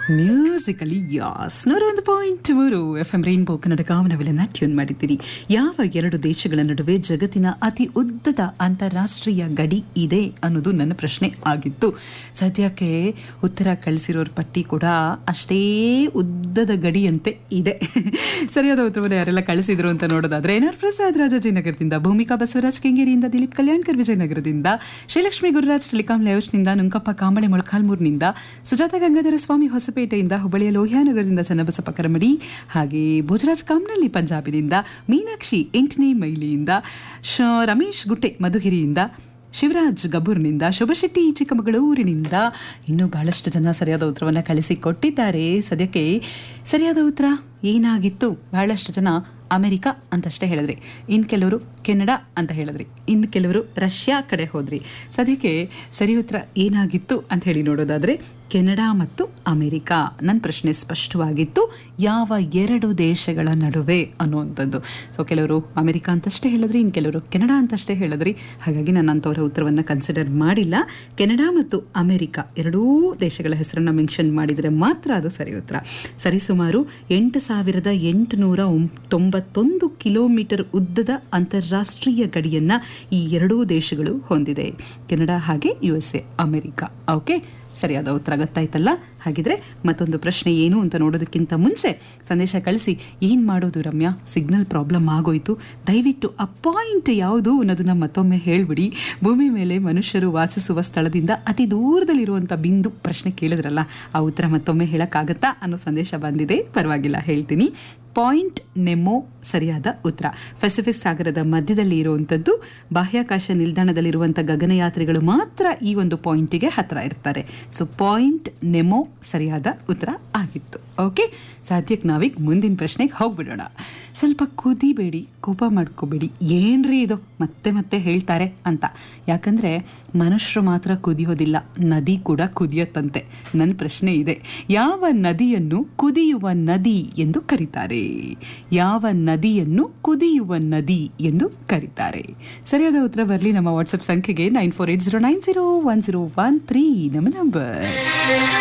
musically as ನೂರ ಒಂದು point ಮೂರು ಎಫ್ ಎಂ ರೈನ್ಬೋ ಕನ್ನಡ ಕಾಮನವಿಲನ್ನ ಟ್ಯೂನ್ ಮಾಡಿದ್ದೀರಿ ಯಾವ ಎರಡು ದೇಶಗಳ ನಡುವೆ ಜಗತ್ತಿನ ಅತಿ ಉದ್ದದ ಅಂತಾರಾಷ್ಟ್ರೀಯ ಗಡಿ ಇದೆ ಅನ್ನೋದು ನನ್ನ ಪ್ರಶ್ನೆ ಆಗಿತ್ತು ಸದ್ಯಕ್ಕೆ ಉತ್ತರ ಕಳಿಸಿರೋರ ಪಟ್ಟಿ ಕೂಡ ಅಷ್ಟೇ ಉದ್ದದ ಗಡಿಯಂತೆ ಇದೆ ಸರಿಯಾದ ಉತ್ತರವನ್ನು ಯಾರೆಲ್ಲ ಕಳಿಸಿದ್ರು ಅಂತ ನೋಡೋದಾದ್ರೆ ಎನ್ ಆರ್ ಪ್ರಸಾದ್ ರಾಜಾಜಿನಗರದಿಂದ ಭೂಮಿಕಾ ಬಸವರಾಜ್ ಕೆಂಗೇರಿಯಿಂದ ದಿಲೀಪ್ ಕಲ್ಯಾಣ್ಕರ್ ವಿಜಯನಗರದಿಂದ ಶ್ರೀಲಕ್ಷ್ಮಿ ಗುರುರಾಜ್ ಟೆಲಿಕಾಂ ಲೇಔಟ್ನಿಂದ ನುಂಕಪ್ಪ ಕಾಂಬಳೆ ಮೊಳಕಾಲ್ಮೂರ್ನಿಂದ ಸುಜಾತ ಗಂಗಾಧರ ಸ್ವಾಮಿ ಹೊಸಪೇಟೆಯಿಂದ ಹುಬ್ಬಳ್ಳಿಯ ಲೋಹಿಯಾನಗರದಿಂದ ಚನ್ನಬಸಪ್ಪ ಕರಮಡಿ ಹಾಗೆ ಭೋಜರಾಜ್ ಕಾಮ್ನಳ್ಳಿ ಪಂಜಾಬಿನಿಂದ ಮೀನಾಕ್ಷಿ ಎಂಟನೇ ಮೈಲಿಯಿಂದ ಶ ರಮೇಶ್ ಗುಟ್ಟೆ ಮಧುಗಿರಿಯಿಂದ ಶಿವರಾಜ್ ಗಬೂರ್ನಿಂದ ಶುಭಶೆಟ್ಟಿ ಚಿಕ್ಕಮಗಳೂರಿನಿಂದ ಇನ್ನೂ ಬಹಳಷ್ಟು ಜನ ಸರಿಯಾದ ಉತ್ತರವನ್ನು ಕಳಿಸಿಕೊಟ್ಟಿದ್ದಾರೆ ಸದ್ಯಕ್ಕೆ ಸರಿಯಾದ ಉತ್ತರ ಏನಾಗಿತ್ತು ಬಹಳಷ್ಟು ಜನ ಅಮೆರಿಕ ಅಂತಷ್ಟೇ ಹೇಳಿದ್ರಿ ಇನ್ನು ಕೆಲವರು ಕೆನಡಾ ಅಂತ ಹೇಳಿದ್ರಿ ಇನ್ನು ಕೆಲವರು ರಷ್ಯಾ ಕಡೆ ಹೋದ್ರಿ ಸದ್ಯಕ್ಕೆ ಸರಿ ಉತ್ತರ ಏನಾಗಿತ್ತು ಅಂತ ಹೇಳಿ ನೋಡೋದಾದ್ರೆ ಕೆನಡಾ ಮತ್ತು ಅಮೆರಿಕ ನನ್ನ ಪ್ರಶ್ನೆ ಸ್ಪಷ್ಟವಾಗಿತ್ತು ಯಾವ ಎರಡು ದೇಶಗಳ ನಡುವೆ ಅನ್ನುವಂಥದ್ದು ಸೊ ಕೆಲವರು ಅಮೆರಿಕ ಅಂತಷ್ಟೇ ಹೇಳಿದ್ರಿ ಇನ್ನು ಕೆಲವರು ಕೆನಡಾ ಅಂತಷ್ಟೇ ಹೇಳಿದ್ರಿ ಹಾಗಾಗಿ ನಾನು ಅಂಥವರ ಉತ್ತರವನ್ನು ಕನ್ಸಿಡರ್ ಮಾಡಿಲ್ಲ ಕೆನಡಾ ಮತ್ತು ಅಮೆರಿಕ ಎರಡೂ ದೇಶಗಳ ಹೆಸರನ್ನು ಮೆನ್ಷನ್ ಮಾಡಿದರೆ ಮಾತ್ರ ಅದು ಸರಿ ಉತ್ತರ ಸರಿಸುಮಾರು ಎಂಟು ಸಾವಿರದ ಎಂಟುನೂರ ತೊಂಬತ್ತೊಂದು ಕಿಲೋಮೀಟರ್ ಉದ್ದದ ಅಂತಾರಾಷ್ಟ್ರೀಯ ಗಡಿಯನ್ನ ಈ ಎರಡೂ ದೇಶಗಳು ಹೊಂದಿದೆ ಕೆನಡಾ ಹಾಗೆ U S A America okay ಸರಿಯಾದ ಉತ್ತರ ಗೊತ್ತಾಯ್ತಲ್ಲ ಹಾಗಿದ್ರೆ ಮತ್ತೊಂದು ಪ್ರಶ್ನೆ ಏನು ಅಂತ ನೋಡೋದಕ್ಕಿಂತ ಮುಂಚೆ ಸಂದೇಶ ಕಳಿಸಿ ಏನು ಮಾಡೋದು ರಮ್ಯಾ ಸಿಗ್ನಲ್ ಪ್ರಾಬ್ಲಮ್ ಆಗೋಯ್ತು ದಯವಿಟ್ಟು ಆ ಪಾಯಿಂಟ್ ಯಾವುದು ಅನ್ನೋದನ್ನ ಮತ್ತೊಮ್ಮೆ ಹೇಳ್ಬಿಡಿ ಭೂಮಿ ಮೇಲೆ ಮನುಷ್ಯರು ವಾಸಿಸುವ ಸ್ಥಳದಿಂದ ಅತಿ ದೂರದಲ್ಲಿರುವಂಥ ಬಿಂದು ಪ್ರಶ್ನೆ ಕೇಳಿದ್ರಲ್ಲ ಆ ಉತ್ತರ ಮತ್ತೊಮ್ಮೆ ಹೇಳಕ್ಕಾಗತ್ತಾ ಅನ್ನೋ ಸಂದೇಶ ಬಂದಿದೆ ಪರವಾಗಿಲ್ಲ ಹೇಳ್ತೀನಿ ಪಾಯಿಂಟ್ ನೆಮೋ ಸರಿಯಾದ ಉತ್ತರ ಪೆಸಿಫಿಕ್ ಸಾಗರದ ಮಧ್ಯದಲ್ಲಿ ಇರುವಂಥದ್ದು ಬಾಹ್ಯಾಕಾಶ ನಿಲ್ದಾಣದಲ್ಲಿರುವಂಥ ಗಗನಯಾತ್ರಿಗಳು ಮಾತ್ರ ಈ ಒಂದು ಪಾಯಿಂಟಿಗೆ ಹತ್ತಿರ ಇರ್ತಾರೆ ಸೊ ಪಾಯಿಂಟ್ ನೆಮೋ ಸರಿಯಾದ ಉತ್ತರ ಆಗಿತ್ತು ಓಕೆ ಸದ್ಯಕ್ಕೆ ನಾವೀಗ ಮುಂದಿನ ಪ್ರಶ್ನೆಗೆ ಹೋಗ್ಬಿಡೋಣ ಸ್ವಲ್ಪ ಕುದಿಬೇಡಿ ಕೋಪ ಮಾಡ್ಕೋಬೇಡಿ ಏನ್ರಿ ಇದು ಮತ್ತೆ ಮತ್ತೆ ಹೇಳ್ತಾರೆ ಅಂತ ಯಾಕಂದ್ರೆ ಮನುಷ್ಯರು ಮಾತ್ರ ಕುದಿಯೋದಿಲ್ಲ ನದಿ ಕೂಡ ಕುದಿಯತ್ತಂತೆ ನನ್ನ ಪ್ರಶ್ನೆ ಇದೆ ಯಾವ ನದಿಯನ್ನು ಕುದಿಯುವ ನದಿ ಎಂದು ಕರೀತಾರೆ ಯಾವ ನದಿಯನ್ನು ಕುದಿಯುವ ನದಿ ಎಂದು ಕರೀತಾರೆ ಸರಿಯಾದ ಉತ್ತರ ಬರಲಿ ನಮ್ಮ ವಾಟ್ಸಪ್ ಸಂಖ್ಯೆಗೆ nine four eight zero nine zero one zero one three ನಮ್ಮ ನಂಬರ್